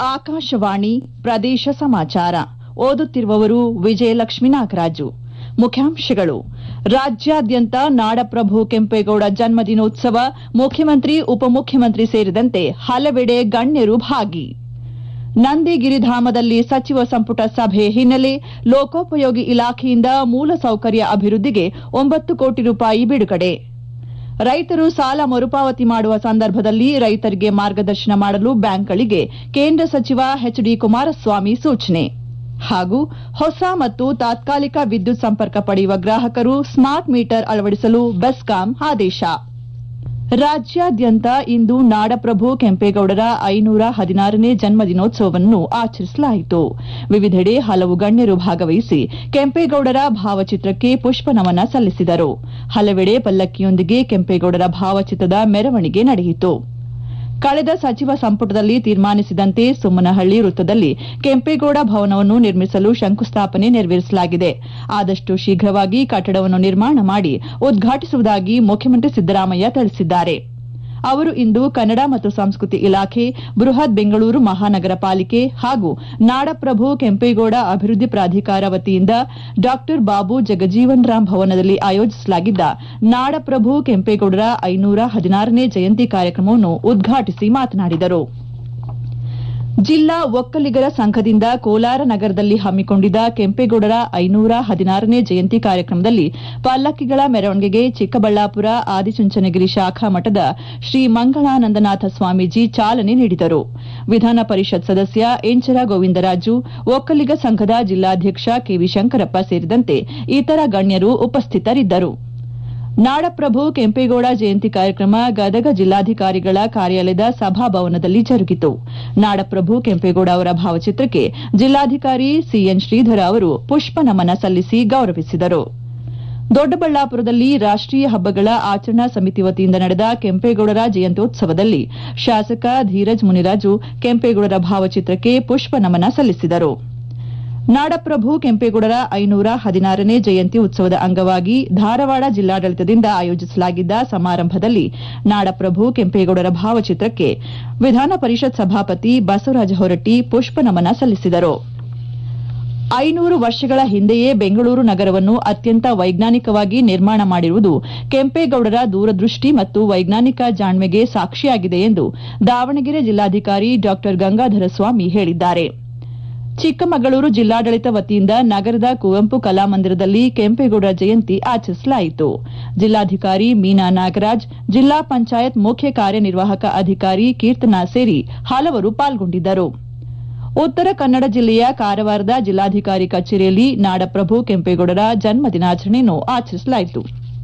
ಆಕಾಶವಾಣಿ ಪ್ರದೇಶ ಸಮಾಚಾರ ಓದುತ್ತಿರುವವರು ವಿಜಯಲಕ್ಷ್ಮೀ ನಾಗರಾಜು ಮುಖ್ಯಾಂಶಗಳು ರಾಜ್ಯಾದ್ಯಂತ ನಾಡಪ್ರಭು ಕೆಂಪೇಗೌಡ ಜನ್ಮದಿನೋತ್ಸವ ಮುಖ್ಯಮಂತ್ರಿ ಉಪಮುಖ್ಯಮಂತ್ರಿ ಸೇರಿದಂತೆ ಹಲವೆಡೆ ಗಣ್ಯರು ಭಾಗಿ ನಂದಿಗಿರಿಧಾಮದಲ್ಲಿ ಸಚಿವ ಸಂಪುಟ ಸಭೆ ಹಿನ್ನೆಲೆ ಲೋಕೋಪಯೋಗಿ ಇಲಾಖೆಯಿಂದ ಮೂಲಸೌಕರ್ಯ ಅಭಿವೃದ್ಧಿಗೆ ಒಂಬತ್ತು ಕೋಟಿ ರೂಪಾಯಿ ಬಿಡುಗಡೆ ರೈತರು ಸಾಲ ಮರುಪಾವತಿ ಮಾಡುವ ಸಂದರ್ಭದಲ್ಲಿ ರೈತರಿಗೆ ಮಾರ್ಗದರ್ಶನ ಮಾಡಲು ಬ್ಯಾಂಕ್ಗಳಿಗೆ ಕೇಂದ್ರ ಸಚಿವ ಎಚ್ ಡಿ ಕುಮಾರಸ್ವಾಮಿ ಸೂಚನೆ ಹಾಗೂ ಹೊಸ ಮತ್ತು ತಾತ್ಕಾಲಿಕ ವಿದ್ಯುತ್ ಸಂಪರ್ಕ ಪಡೆಯುವ ಗ್ರಾಹಕರು ಸ್ಮಾರ್ಟ್ ಮೀಟರ್ ಅಳವಡಿಸಲು ಬೆಸ್ಕಾಂ ಆದೇಶ ರಾಜ್ಯಾದ್ಯಂತ ಇಂದು ನಾಡಪ್ರಭು ಕೆಂಪೇಗೌಡರ ಐನೂರ ಹದಿನಾರನೇ ಜನ್ಮದಿನೋತ್ಸವವನ್ನು ಆಚರಿಸಲಾಯಿತು ವಿವಿಧೆಡೆ ಹಲವು ಗಣ್ಯರು ಭಾಗವಹಿಸಿ ಕೆಂಪೇಗೌಡರ ಭಾವಚಿತ್ರಕ್ಕೆ ಪುಷ್ಪನಮನ ಸಲ್ಲಿಸಿದರು ಹಲವೆಡೆ ಪಲ್ಲಕ್ಕಿಯೊಂದಿಗೆ ಕೆಂಪೇಗೌಡರ ಭಾವಚಿತ್ರದ ಮೆರವಣಿಗೆ ನಡೆಯಿತು ಕಳೆದ ಸಚಿವ ಸಂಪುಟದಲ್ಲಿ ತೀರ್ಮಾನಿಸಿದಂತೆ ಸುಮ್ಮನಹಳ್ಳಿ ವೃತ್ತದಲ್ಲಿ ಕೆಂಪೇಗೌಡ ಭವನವನ್ನು ನಿರ್ಮಿಸಲು ಶಂಕುಸ್ಥಾಪನೆ ನೆರವೇರಿಸಲಾಗಿದೆ ಆದಷ್ಟು ಶೀಘ್ರವಾಗಿ ಕಟ್ಟಡವನ್ನು ನಿರ್ಮಾಣ ಮಾಡಿ ಉದ್ಘಾಟಿಸುವುದಾಗಿ ಮುಖ್ಯಮಂತ್ರಿ ಸಿದ್ದರಾಮಯ್ಯ ತಿಳಿಸಿದ್ದಾರೆ ಅವರು ಇಂದು ಕನ್ನಡ ಮತ್ತು ಸಂಸ್ಕೃತಿ ಇಲಾಖೆ ಬೃಹತ್ ಬೆಂಗಳೂರು ಮಹಾನಗರ ಪಾಲಿಕೆ ಹಾಗೂ ನಾಡಪ್ರಭು ಕೆಂಪೇಗೌಡ ಅಭಿವೃದ್ಧಿ ಪ್ರಾಧಿಕಾರ ವತಿಯಿಂದ ಡಾ ಬಾಬು ಜಗಜೀವನ್ ರಾಮ್ ಭವನದಲ್ಲಿ ಆಯೋಜಿಸಲಾಗಿದ್ದ ನಾಡಪ್ರಭು ಕೆಂಪೇಗೌಡರ ಐನೂರ ಹದಿನಾರನೇ ಜಯಂತಿ ಕಾರ್ಯಕ್ರಮವನ್ನು ಉದ್ಘಾಟಿಸಿ ಮಾತನಾಡಿದರು ಜಿಲ್ಲಾ ಒಕ್ಕಲಿಗರ ಸಂಘದಿಂದ ಕೋಲಾರ ನಗರದಲ್ಲಿ ಹಮ್ಮಿಕೊಂಡಿದ್ದ ಕೆಂಪೇಗೌಡರ ಐನೂರ ಹದಿನಾರನೇ ಜಯಂತಿ ಕಾರ್ಯಕ್ರಮದಲ್ಲಿ ಪಲ್ಲಕ್ಕಿಗಳ ಮೆರವಣಿಗೆಗೆ ಚಿಕ್ಕಬಳ್ಳಾಪುರ ಆದಿಚುಂಚನಗಿರಿ ಶಾಖಾ ಮಠದ ಶ್ರೀ ಮಂಗಳಾನಂದನಾಥ ಸ್ವಾಮೀಜಿ ಚಾಲನೆ ನೀಡಿದರು ವಿಧಾನ ಪರಿಷತ್ ಸದಸ್ಯ ಎಂಚರ ಗೋವಿಂದರಾಜು ಒಕ್ಕಲಿಗ ಸಂಘದ ಜಿಲ್ಲಾಧ್ಯಕ್ಷ ಕೆವಿ ಶಂಕರಪ್ಪ ಸೇರಿದಂತೆ ಇತರ ಗಣ್ಯರು ಉಪಸ್ಥಿತರಿದ್ದರು ನಾಡಪ್ರಭು ಕೆಂಪೇಗೌಡ ಜಯಂತಿ ಕಾರ್ಯಕ್ರಮ ಗದಗ ಜಿಲ್ಲಾಧಿಕಾರಿಗಳ ಕಾರ್ಯಾಲಯದ ಸಭಾಭವನದಲ್ಲಿ ಜರುಗಿತು ನಾಡಪ್ರಭು ಕೆಂಪೇಗೌಡ ಅವರ ಭಾವಚಿತ್ರಕ್ಕೆ ಜಿಲ್ಲಾಧಿಕಾರಿ ಸಿಎನ್ ಶ್ರೀಧರ ಅವರು ಪುಷ್ಪ ನಮನ ಸಲ್ಲಿಸಿ ಗೌರವಿಸಿದರು ದೊಡ್ಡಬಳ್ಳಾಪುರದಲ್ಲಿ ರಾಷ್ಟೀಯ ಹಬ್ಬಗಳ ಆಚರಣಾ ಸಮಿತಿ ವತಿಯಿಂದ ನಡೆದ ಕೆಂಪೇಗೌಡರ ಜಯಂತ್ಯೋತ್ಸವದಲ್ಲಿ ಶಾಸಕ ಧೀರಜ್ ಮುನಿರಾಜು ಕೆಂಪೇಗೌಡರ ಭಾವಚಿತ್ರಕ್ಕೆ ಪುಷ್ಪ ನಮನ ಸಲ್ಲಿಸಿದರು ನಾಡಪ್ರಭು ಕೆಂಪೇಗೌಡರ ಐನೂರ ಹದಿನಾರನೇ ಜಯಂತಿ ಉತ್ಸವದ ಅಂಗವಾಗಿ ಧಾರವಾಡ ಜಿಲ್ಲಾಡಳಿತದಿಂದ ಆಯೋಜಿಸಲಾಗಿದ್ದ ಸಮಾರಂಭದಲ್ಲಿ ನಾಡಪ್ರಭು ಕೆಂಪೇಗೌಡರ ಭಾವಚಿತ್ರಕ್ಕೆ ವಿಧಾನ ಪರಿಷತ್ ಸಭಾಪತಿ ಬಸವರಾಜ ಹೊರಟ್ಟಿ ಪುಷ್ಪ ನಮನ ಸಲ್ಲಿಸಿದರು ಐನೂರು ವರ್ಷಗಳ ಹಿಂದೆಯೇ ಬೆಂಗಳೂರು ನಗರವನ್ನು ಅತ್ಯಂತ ವೈಜ್ಞಾನಿಕವಾಗಿ ನಿರ್ಮಾಣ ಮಾಡಿರುವುದು ಕೆಂಪೇಗೌಡರ ದೂರದೃಷ್ಟಿ ಮತ್ತು ವೈಜ್ಞಾನಿಕ ಜಾಣ್ಮೆಗೆ ಸಾಕ್ಷಿಯಾಗಿದೆ ಎಂದು ದಾವಣಗೆರೆ ಜಿಲ್ಲಾಧಿಕಾರಿ ಡಾ ಗಂಗಾಧರ ಸ್ವಾಮಿ ಹೇಳಿದ್ದಾರೆ ಚಿಕ್ಕಮಗಳೂರು ಜಿಲ್ಲಾಡಳಿತ ವತಿಯಿಂದ ನಗರದ ಕುವೆಂಪು ಕಲಾಮಂದಿರದಲ್ಲಿ ಕೆಂಪೇಗೌಡರ ಜಯಂತಿ ಆಚರಿಸಲಾಯಿತು ಜಿಲ್ಲಾಧಿಕಾರಿ ಮೀನಾ ನಾಗರಾಜ್ ಜಿಲ್ಲಾ ಪಂಚಾಯತ್ ಮುಖ್ಯ ಕಾರ್ಯನಿರ್ವಾಹಕ ಅಧಿಕಾರಿ ಕೀರ್ತನಾ ಸೇರಿ ಹಲವರು ಪಾಲ್ಗೊಂಡಿದ್ದರು ಉತ್ತರ ಕನ್ನಡ ಜಿಲ್ಲೆಯ ಕಾರವಾರದ ಜಿಲ್ಲಾಧಿಕಾರಿ ಕಚೇರಿಯಲ್ಲಿ ನಾಡಪ್ರಭು ಕೆಂಪೇಗೌಡರ ಜನ್ಮ ದಿನಾಚರಣೆಯನ್ನು ಆಚರಿಸಲಾಯಿತು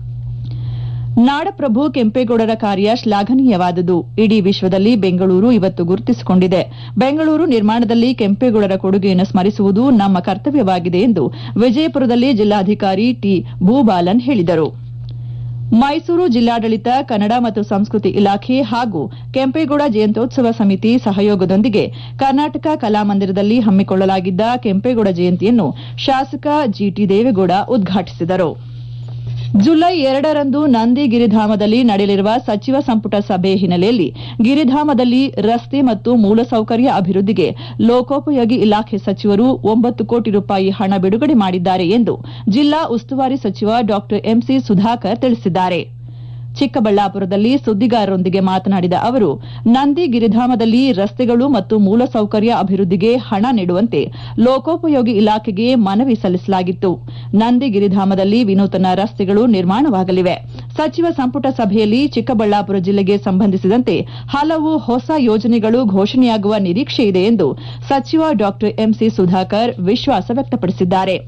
ನಾಡಪ್ರಭು ಕೆಂಪೇಗೌಡರ ಕಾರ್ಯ ಶ್ಲಾಘನೀಯವಾದುದು ಇಡೀ ವಿಶ್ವದಲ್ಲಿ ಬೆಂಗಳೂರು ಇವತ್ತು ಗುರುತಿಸಿಕೊಂಡಿದೆ ಬೆಂಗಳೂರು ನಿರ್ಮಾಣದಲ್ಲಿ ಕೆಂಪೇಗೌಡರ ಕೊಡುಗೆಯನ್ನು ಸ್ಮರಿಸುವುದು ನಮ್ಮ ಕರ್ತವ್ಯವಾಗಿದೆ ಎಂದು ವಿಜಯಪುರದಲ್ಲಿ ಜಿಲ್ಲಾಧಿಕಾರಿ ಟಿ ಭೂಬಾಲನ್ ಹೇಳಿದರು ಮೈಸೂರು ಜಿಲ್ಲಾಡಳಿತ ಕನ್ನಡ ಮತ್ತು ಸಂಸ್ಕೃತಿ ಇಲಾಖೆ ಹಾಗೂ ಕೆಂಪೇಗೌಡ ಜಯಂತ್ಯೋತ್ಸವ ಸಮಿತಿ ಸಹಯೋಗದೊಂದಿಗೆ ಕರ್ನಾಟಕ ಕಲಾಮಂದಿರದಲ್ಲಿ ಹಮ್ಮಿಕೊಳ್ಳಲಾಗಿದ್ದ ಕೆಂಪೇಗೌಡ ಜಯಂತಿಯನ್ನು ಶಾಸಕ ಜಿಟಿ ದೇವೇಗೌಡ ಉದ್ಘಾಟಿಸಿದರು ಜುಲೈ ಎರಡರಂದು ನಂದಿ ಗಿರಿಧಾಮದಲ್ಲಿ ನಡೆಯಲಿರುವ ಸಚಿವ ಸಂಪುಟ ಸಭೆ ಹಿನ್ನೆಲೆಯಲ್ಲಿ ಗಿರಿಧಾಮದಲ್ಲಿ ರಸ್ತೆ ಮತ್ತು ಮೂಲಸೌಕರ್ಯ ಅಭಿವೃದ್ಧಿಗೆ ಲೋಕೋಪಯೋಗಿ ಇಲಾಖೆ ಸಚಿವರು ಒಂಬತ್ತು ಕೋಟಿ ರೂಪಾಯಿ ಹಣ ಬಿಡುಗಡೆ ಮಾಡಿದ್ದಾರೆ ಎಂದು ಜಿಲ್ಲಾ ಉಸ್ತುವಾರಿ ಸಚಿವ ಡಾ ಎಂಸಿ ಸುಧಾಕರ್ ತಿಳಿಸಿದ್ದಾರೆ ಚಿಕ್ಕಬಳ್ಳಾಪುರದಲ್ಲಿ ಸುದ್ದಿಗಾರರೊಂದಿಗೆ ಮಾತನಾಡಿದ ಅವರು ನಂದಿ ಗಿರಿಧಾಮದಲ್ಲಿ ರಸ್ತೆಗಳು ಮತ್ತು ಮೂಲಸೌಕರ್ಯ ಅಭಿವೃದ್ಧಿಗೆ ಹಣ ನೀಡುವಂತೆ ಲೋಕೋಪಯೋಗಿ ಇಲಾಖೆಗೆ ಮನವಿ ಸಲ್ಲಿಸಲಾಗಿತ್ತು ನಂದಿ ಗಿರಿಧಾಮದಲ್ಲಿ ವಿನೂತನ ರಸ್ತೆಗಳು ನಿರ್ಮಾಣವಾಗಲಿವೆ ಸಚಿವ ಸಂಪುಟ ಸಭೆಯಲ್ಲಿ ಚಿಕ್ಕಬಳ್ಳಾಪುರ ಜಿಲ್ಲೆಗೆ ಸಂಬಂಧಿಸಿದಂತೆ ಹಲವು ಹೊಸ ಯೋಜನೆಗಳು ಘೋಷಣೆಯಾಗುವ ನಿರೀಕ್ಷೆಯಿದೆ ಎಂದು ಸಚಿವ ಡಾ ಎಂಸಿ ಸುಧಾಕರ್ ವಿಶ್ವಾಸ ವ್ಯಕ್ತಪಡಿಸಿದ್ದಾರೆ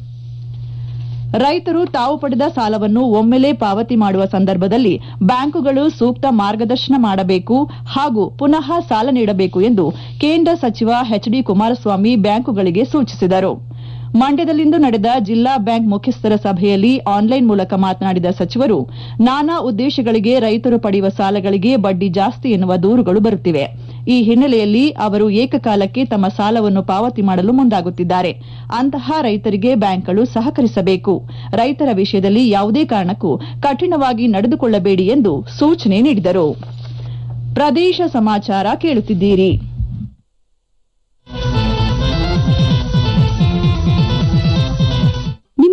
ರೈತರು ತಾವು ಪಡೆದ ಸಾಲವನ್ನು ಒಮ್ಮೆಲೇ ಪಾವತಿ ಮಾಡುವ ಸಂದರ್ಭದಲ್ಲಿ ಬ್ಯಾಂಕುಗಳು ಸೂಕ್ತ ಮಾರ್ಗದರ್ಶನ ಮಾಡಬೇಕು ಹಾಗೂ ಪುನಃ ಸಾಲ ನೀಡಬೇಕು ಎಂದು ಕೇಂದ್ರ ಸಚಿವ ಎಚ್ ಡಿ ಕುಮಾರಸ್ವಾಮಿ ಬ್ಯಾಂಕುಗಳಿಗೆ ಸೂಚಿಸಿದರು ಮಂಡ್ಯದಲ್ಲಿಂದು ನಡೆದ ಜಿಲ್ಲಾ ಬ್ಯಾಂಕ್ ಮುಖ್ಯಸ್ಥರ ಸಭೆಯಲ್ಲಿ ಆನ್ಲೈನ್ ಮೂಲಕ ಮಾತನಾಡಿದ ಸಚಿವರು ನಾನಾ ಉದ್ದೇಶಗಳಿಗೆ ರೈತರು ಪಡೆಯುವ ಸಾಲಗಳಿಗೆ ಬಡ್ಡಿ ಜಾಸ್ತಿ ಎನ್ನುವ ದೂರುಗಳು ಬರುತ್ತಿವೆ ಈ ಹಿನ್ನೆಲೆಯಲ್ಲಿ ಅವರು ಏಕಕಾಲಕ್ಕೆ ತಮ್ಮ ಸಾಲವನ್ನು ಪಾವತಿ ಮಾಡಲು ಮುಂದಾಗುತ್ತಿದ್ದಾರೆ ಅಂತಹ ರೈತರಿಗೆ ಬ್ಯಾಂಕ್ಗಳು ಸಹಕರಿಸಬೇಕು ರೈತರ ವಿಷಯದಲ್ಲಿ ಯಾವುದೇ ಕಾರಣಕ್ಕೂ ಕಠಿಣವಾಗಿ ನಡೆದುಕೊಳ್ಳಬೇಡಿ ಎಂದು ಸೂಚನೆ ನೀಡಿದರು ಪ್ರದೇಶ ಸಮಾಚಾರ ಕೇಳುತ್ತಿದ್ದೀರಿ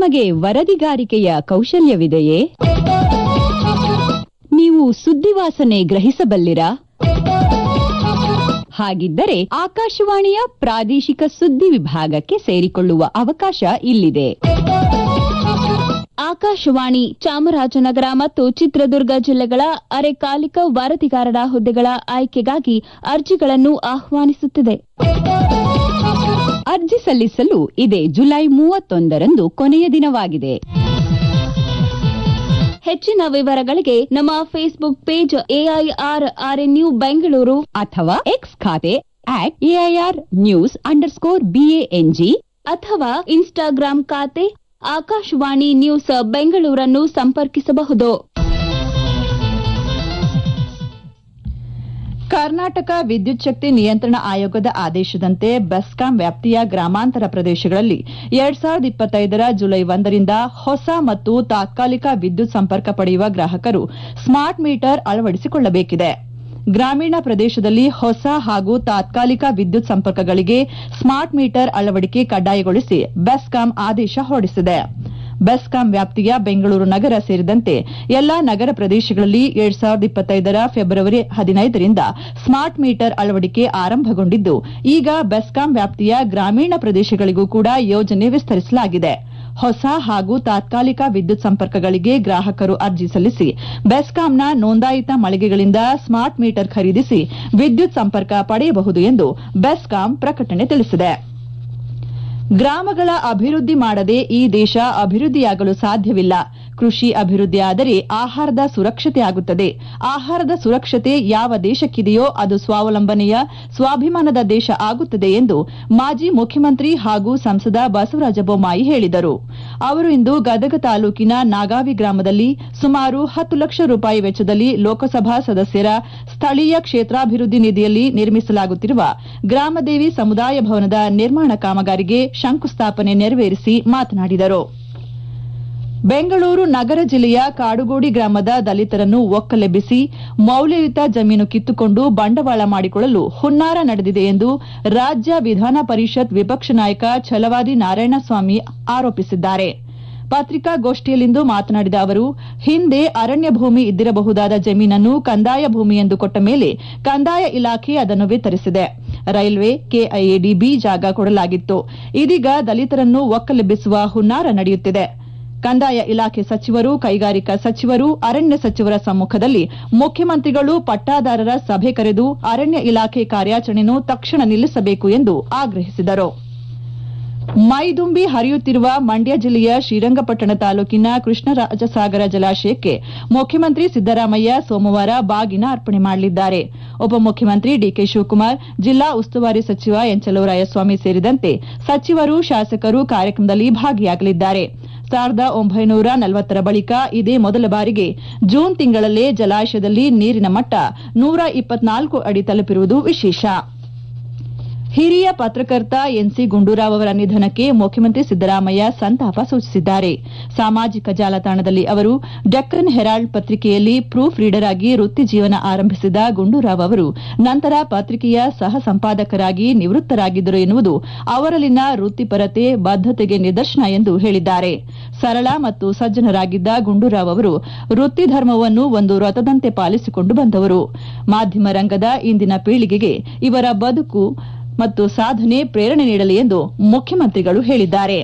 ನಿಮಗೆ ವರದಿಗಾರಿಕೆಯ ಕೌಶಲ್ಯವಿದೆಯೇ ನೀವು ಸುದ್ದಿವಾಸನೆ ಗ್ರಹಿಸಬಲ್ಲಿರಾ ಹಾಗಿದ್ದರೆ ಆಕಾಶವಾಣಿಯ ಪ್ರಾದೇಶಿಕ ಸುದ್ದಿ ವಿಭಾಗಕ್ಕೆ ಸೇರಿಕೊಳ್ಳುವ ಅವಕಾಶ ಇಲ್ಲಿದೆ ಆಕಾಶವಾಣಿ ಚಾಮರಾಜನಗರ ಮತ್ತು ಚಿತ್ರದುರ್ಗ ಜಿಲ್ಲೆಗಳ ಅರೆಕಾಲಿಕ ವರದಿಗಾರರ ಹುದ್ದೆಗಳ ಆಯ್ಕೆಗಾಗಿ ಅರ್ಜಿಗಳನ್ನು ಆಹ್ವಾನಿಸುತ್ತಿದೆ ಅರ್ಜಿ ಸಲ್ಲಿಸಲು ಇದೇ ಜುಲೈ ಮೂವತ್ತೊಂದರಂದು ಕೊನೆಯ ದಿನವಾಗಿದೆ ಹೆಚ್ಚಿನ ವಿವರಗಳಿಗೆ ನಮ್ಮ Facebook page AIR RNU Bengaluru ಅಥವಾ ಎಕ್ಸ್ ಖಾತೆ at AIR news underscore BANG ಅಥವಾ ಇನ್ಸ್ಟಾಗ್ರಾಂ ಖಾತೆ ಆಕಾಶವಾಣಿ ನ್ಯೂಸ್ ಬೆಂಗಳೂರನ್ನು ಸಂಪರ್ಕಿಸಬಹುದು ಕರ್ನಾಟಕ ವಿದ್ಯುತ್ ಶಕ್ತಿ ನಿಯಂತ್ರಣ ಆಯೋಗದ ಆದೇಶದಂತೆ ಬೆಸ್ಕಾಂ ವ್ಯಾಪ್ತಿಯ ಗ್ರಾಮಾಂತರ ಪ್ರದೇಶಗಳಲ್ಲಿ ಎರಡ್ ಸಾವಿರದ ಇಪ್ಪತ್ತೈದರ ಜುಲೈ ಒಂದರಿಂದ ಹೊಸ ಮತ್ತು ತಾತ್ಕಾಲಿಕ ವಿದ್ಯುತ್ ಸಂಪರ್ಕ ಪಡೆಯುವ ಗ್ರಾಹಕರು ಸ್ಮಾರ್ಟ್ ಮೀಟರ್ ಅಳವಡಿಸಿಕೊಳ್ಳಬೇಕಿದೆ ಗ್ರಾಮೀಣ ಪ್ರದೇಶದಲ್ಲಿ ಹೊಸ ಹಾಗೂ ತಾತ್ಕಾಲಿಕ ವಿದ್ಯುತ್ ಸಂಪರ್ಕಗಳಿಗೆ ಸ್ಮಾರ್ಟ್ ಮೀಟರ್ ಅಳವಡಿಕೆ ಕಡ್ಡಾಯಗೊಳಿಸಿ ಬೆಸ್ಕಾಂ ಆದೇಶ ಹೊರಡಿಸಿದೆ ಬೆಸ್ಕಾಂ ವ್ಯಾಪ್ತಿಯ ಬೆಂಗಳೂರು ನಗರ ಸೇರಿದಂತೆ ಎಲ್ಲಾ ನಗರ ಪ್ರದೇಶಗಳಲ್ಲಿ ಎರಡ್ ಸಾವಿರದ ಇಪ್ಪತ್ತೈದರ ಫೆಬ್ರವರಿ ಹದಿನೈದರಿಂದ ಸ್ಮಾರ್ಟ್ ಮೀಟರ್ ಅಳವಡಿಕೆ ಆರಂಭಗೊಂಡಿದ್ದು ಈಗ ಬೆಸ್ಕಾಂ ವ್ಯಾಪ್ತಿಯ ಗ್ರಾಮೀಣ ಪ್ರದೇಶಗಳಿಗೂ ಕೂಡ ಯೋಜನೆ ವಿಸ್ತರಿಸಲಾಗಿದೆ ಹೊಸ ಹಾಗೂ ತಾತ್ಕಾಲಿಕ ವಿದ್ಯುತ್ ಸಂಪರ್ಕಗಳಿಗೆ ಗ್ರಾಹಕರು ಅರ್ಜಿ ಸಲ್ಲಿಸಿ ಬೆಸ್ಕಾಂನ ನೋಂದಾಯಿತ ಮಳಿಗೆಗಳಿಂದ ಸ್ಮಾರ್ಟ್ ಮೀಟರ್ ಖರೀದಿಸಿ ವಿದ್ಯುತ್ ಸಂಪರ್ಕ ಪಡೆಯಬಹುದು ಎಂದು ಬೆಸ್ಕಾಂ ಪ್ರಕಟಣೆ ತಿಳಿಸಿದೆ ಗ್ರಾಮಗಳ ಅಭಿವೃದ್ಧಿ ಮಾಡದೆ ಈ ದೇಶ ಅಭಿವೃದ್ಧಿಯಾಗಲು ಸಾಧ್ಯವಿಲ್ಲ ಕೃಷಿ ಅಭಿವೃದ್ಧಿಯಾದರೆ ಆಹಾರದ ಸುರಕ್ಷತೆ ಆಗುತ್ತದೆ ಆಹಾರದ ಸುರಕ್ಷತೆ ಯಾವ ದೇಶಕ್ಕಿದೆಯೋ ಅದು ಸ್ವಾವಲಂಬನೆಯ ಸ್ವಾಭಿಮಾನದ ದೇಶ ಆಗುತ್ತದೆ ಎಂದು ಮಾಜಿ ಮುಖ್ಯಮಂತ್ರಿ ಹಾಗೂ ಸಂಸದ ಬಸವರಾಜ ಬೊಮ್ಮಾಯಿ ಹೇಳಿದರು ಅವರು ಇಂದು ಗದಗ ತಾಲೂಕಿನ ನಾಗಾವಿ ಗ್ರಾಮದಲ್ಲಿ ಸುಮಾರು ಹತ್ತು ಲಕ್ಷ ರೂಪಾಯಿ ವೆಚ್ಚದಲ್ಲಿ ಲೋಕಸಭಾ ಸದಸ್ಯರ ಸ್ಥಳೀಯ ಕ್ಷೇತ್ರಾಭಿವೃದ್ಧಿ ನಿಧಿಯಲ್ಲಿ ನಿರ್ಮಿಸಲಾಗುತ್ತಿರುವ ಗ್ರಾಮದೇವಿ ಸಮುದಾಯ ಭವನದ ನಿರ್ಮಾಣ ಕಾಮಗಾರಿಗೆ ಶಂಕುಸ್ಥಾಪನೆ ನೆರವೇರಿಸಿ ಮಾತನಾಡಿದರು ಬೆಂಗಳೂರು ನಗರ ಜಿಲ್ಲೆಯ ಕಾಡುಗೋಡಿ ಗ್ರಾಮದ ದಲಿತರನ್ನು ಒಕ್ಕಲೆಬ್ಬಿಸಿ ಮೌಲ್ಯಯುತ ಜಮೀನು ಕಿತ್ತುಕೊಂಡು ಬಂಡವಾಳ ಮಾಡಿಕೊಳ್ಳಲು ಹುನ್ನಾರ ನಡೆದಿದೆ ಎಂದು ರಾಜ್ಯ ವಿಧಾನ ಪರಿಷತ್ ವಿಪಕ್ಷ ನಾಯಕ ಛಲವಾದಿ ನಾರಾಯಣಸ್ವಾಮಿ ಆರೋಪಿಸಿದ್ದಾರೆ ಪತ್ರಿಕಾಗೋಷ್ಠಿಯಲ್ಲಿಂದು ಮಾತನಾಡಿದ ಅವರು ಹಿಂದೆ ಅರಣ್ಯ ಭೂಮಿ ಇದ್ದಿರಬಹುದಾದ ಜಮೀನನ್ನು ಕಂದಾಯ ಭೂಮಿ ಎಂದು ಕೊಟ್ಟ ಮೇಲೆ ಕಂದಾಯ ಇಲಾಖೆ ಅದನ್ನು ವಿತರಿಸಿದೆ ರೈಲ್ವೆ ಕೆಐಎಡಿಬಿ ಜಾಗ ಕೊಡಲಾಗಿತ್ತು ಇದೀಗ ದಲಿತರನ್ನು ಒಕ್ಕಲೆಬ್ಬಿಸುವ ಹುನ್ನಾರ ನಡೆಯುತ್ತಿದೆ ಕಂದಾಯ ಇಲಾಖೆ ಸಚಿವರು ಕೈಗಾರಿಕಾ ಸಚಿವರು ಅರಣ್ಯ ಸಚಿವರ ಸಮ್ಮುಖದಲ್ಲಿ ಮುಖ್ಯಮಂತ್ರಿಗಳು ಪಟ್ಟಾದಾರರ ಸಭೆ ಕರೆದು ಅರಣ್ಯ ಇಲಾಖೆ ಕಾರ್ಯಾಚರಣೆಯನ್ನು ತಕ್ಷಣ ನಿಲ್ಲಿಸಬೇಕು ಎಂದು ಆಗ್ರಹಿಸಿದರು ಮೈದುಂಬಿ ಹರಿಯುತ್ತಿರುವ ಮಂಡ್ಯ ಜಿಲ್ಲೆಯ ಶ್ರೀರಂಗಪಟ್ಟಣ ತಾಲೂಕಿನ ಕೃಷ್ಣರಾಜಸಾಗರ ಜಲಾಶಯಕ್ಕೆ ಮುಖ್ಯಮಂತ್ರಿ ಸಿದ್ದರಾಮಯ್ಯ ಸೋಮವಾರ ಬಾಗಿನ ಅರ್ಪಣೆ ಮಾಡಲಿದ್ದಾರೆ ಉಪಮುಖ್ಯಮಂತ್ರಿ ಡಿಕೆ ಶಿವಕುಮಾರ್ ಜಿಲ್ಲಾ ಉಸ್ತುವಾರಿ ಸಚಿವ ಎಂಚಲವರಾಯಸ್ವಾಮಿ ಸೇರಿದಂತೆ ಸಚಿವರು ಶಾಸಕರು ಕಾರ್ಯಕ್ರಮದಲ್ಲಿ ಭಾಗಿಯಾಗಲಿದ್ದಾರೆ ಸಾವಿರದ ಒಂಬೈನೂರ ನಲವತ್ತರ ಬಳಿಕ ಇದೇ ಮೊದಲ ಬಾರಿಗೆ ಜೂನ್ ತಿಂಗಳಲ್ಲೇ ಜಲಾಶಯದಲ್ಲಿ ನೀರಿನ ಮಟ್ಟ ನೂರ ಇಪ್ಪತ್ನಾಲ್ಕು ಅಡಿ ತಲುಪಿರುವುದು ವಿಶೇಷ ಹಿರಿಯ ಪತ್ರಕರ್ತ ಎನ್ಸಿ ಗುಂಡೂರಾವ್ ಅವರ ನಿಧನಕ್ಕೆ ಮುಖ್ಯಮಂತ್ರಿ ಸಿದ್ದರಾಮಯ್ಯ ಸಂತಾಪ ಸೂಚಿಸಿದ್ದಾರೆ ಸಾಮಾಜಿಕ ಜಾಲತಾಣದಲ್ಲಿ ಅವರು ಡೆಕ್ಕನ್ ಹೆರಾಲ್ಡ್ ಪತ್ರಿಕೆಯಲ್ಲಿ ಪ್ರೂಫ್ ರೀಡರ್ ಆಗಿ ವೃತ್ತಿ ಜೀವನ ಆರಂಭಿಸಿದ ಗುಂಡೂರಾವ್ ಅವರು ನಂತರ ಪತ್ರಿಕೆಯ ಸಹ ಸಂಪಾದಕರಾಗಿ ನಿವೃತ್ತರಾಗಿದ್ದರು ಎನ್ನುವುದು ಅವರಲ್ಲಿನ ವೃತ್ತಿಪರತೆ ಬದ್ದತೆಗೆ ನಿದರ್ಶನ ಎಂದು ಹೇಳಿದ್ದಾರೆ ಸರಳ ಮತ್ತು ಸಜ್ಜನರಾಗಿದ್ದ ಗುಂಡೂರಾವ್ ಅವರು ವೃತ್ತಿ ಧರ್ಮವನ್ನು ಒಂದು ವ್ರತದಂತೆ ಪಾಲಿಸಿಕೊಂಡು ಬಂದವರು ಮಾಧ್ಯಮ ರಂಗದ ಇಂದಿನ ಪೀಳಿಗೆಗೆ ಇವರ ಬದುಕು ಮತ್ತು ಸಾಧನೆ ಪ್ರೇರಣೆ ನೀಡಲಿ ಎಂದು ಮುಖ್ಯಮಂತ್ರಿಗಳು ಹೇಳಿದ್ದಾರೆ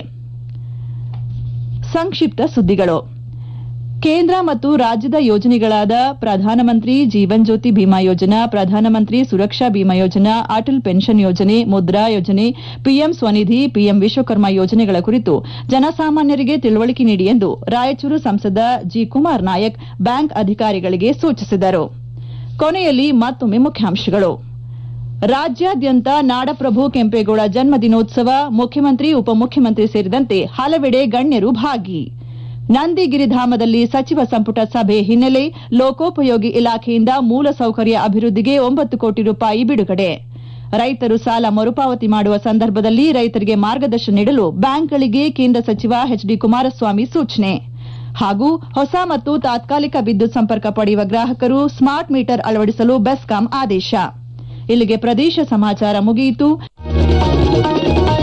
ಸಂಕ್ಷಿಪ್ತ ಸುದ್ದಿಗಳು ಕೇಂದ್ರ ಮತ್ತು ರಾಜ್ಯದ ಯೋಜನೆಗಳಾದ ಪ್ರಧಾನಮಂತ್ರಿ ಜೀವನ್ ಜ್ಯೋತಿ ಬಿಮಾ ಯೋಜನಾ ಪ್ರಧಾನಮಂತ್ರಿ ಸುರಕ್ಷಾ ಬಿಮಾ ಯೋಜನಾ ಅಟಲ್ ಪೆನ್ಷನ್ ಯೋಜನೆ ಮುದ್ರಾ ಯೋಜನೆ ಪಿಎಂ ಸ್ವನಿಧಿ ಪಿಎಂ ವಿಶ್ವಕರ್ಮ ಯೋಜನೆಗಳ ಕುರಿತು ಜನಸಾಮಾನ್ಯರಿಗೆ ತಿಳುವಳಿಕೆ ನೀಡಿ ಎಂದು ರಾಯಚೂರು ಸಂಸದ ಜಿ ಕುಮಾರ್ ನಾಯಕ್ ಬ್ಯಾಂಕ್ ಅಧಿಕಾರಿಗಳಿಗೆ ಸೂಚಿಸಿದರು ಕೊನೆಯಲ್ಲಿ ಮತ್ತೊಮ್ಮೆ ಮುಖ್ಯಾಂಶಗಳು ರಾಜ್ಯಾದ್ಯಂತ ನಾಡಪ್ರಭು ಕೆಂಪೇಗೌಡ ಜನ್ಮ ದಿನೋತ್ಸವ ಮುಖ್ಯಮಂತ್ರಿ ಉಪಮುಖ್ಯಮಂತ್ರಿ ಸೇರಿದಂತೆ ಹಲವೆಡೆ ಗಣ್ಯರು ಭಾಗಿ ನಂದಿಗಿರಿಧಾಮದಲ್ಲಿ ಸಚಿವ ಸಂಪುಟ ಸಭೆ ಹಿನ್ನೆಲೆ ಲೋಕೋಪಯೋಗಿ ಇಲಾಖೆಯಿಂದ ಮೂಲಸೌಕರ್ಯ ಅಭಿವೃದ್ಧಿಗೆ ಒಂಬತ್ತು ಕೋಟಿ ರೂಪಾಯಿ ಬಿಡುಗಡೆ ರೈತರು ಸಾಲ ಮರುಪಾವತಿ ಮಾಡುವ ಸಂದರ್ಭದಲ್ಲಿ ರೈತರಿಗೆ ಮಾರ್ಗದರ್ಶನ ನೀಡಲು ಬ್ಯಾಂಕ್ಗಳಿಗೆ ಕೇಂದ್ರ ಸಚಿವ ಎಚ್ ಡಿ ಕುಮಾರಸ್ವಾಮಿ ಸೂಚನೆ ಹಾಗೂ ಹೊಸ ಮತ್ತು ತಾತ್ಕಾಲಿಕ ವಿದ್ಯುತ್ ಸಂಪರ್ಕ ಪಡೆಯುವ ಗ್ರಾಹಕರು ಸ್ಮಾರ್ಟ್ ಮೀಟರ್ ಅಳವಡಿಸಲು ಬೆಸ್ಕಾಂ ಆದೇಶ ಇಲ್ಲಿಗೆ ಪ್ರದೇಶ ಸಮಾಚಾರ ಮುಗಿಯಿತು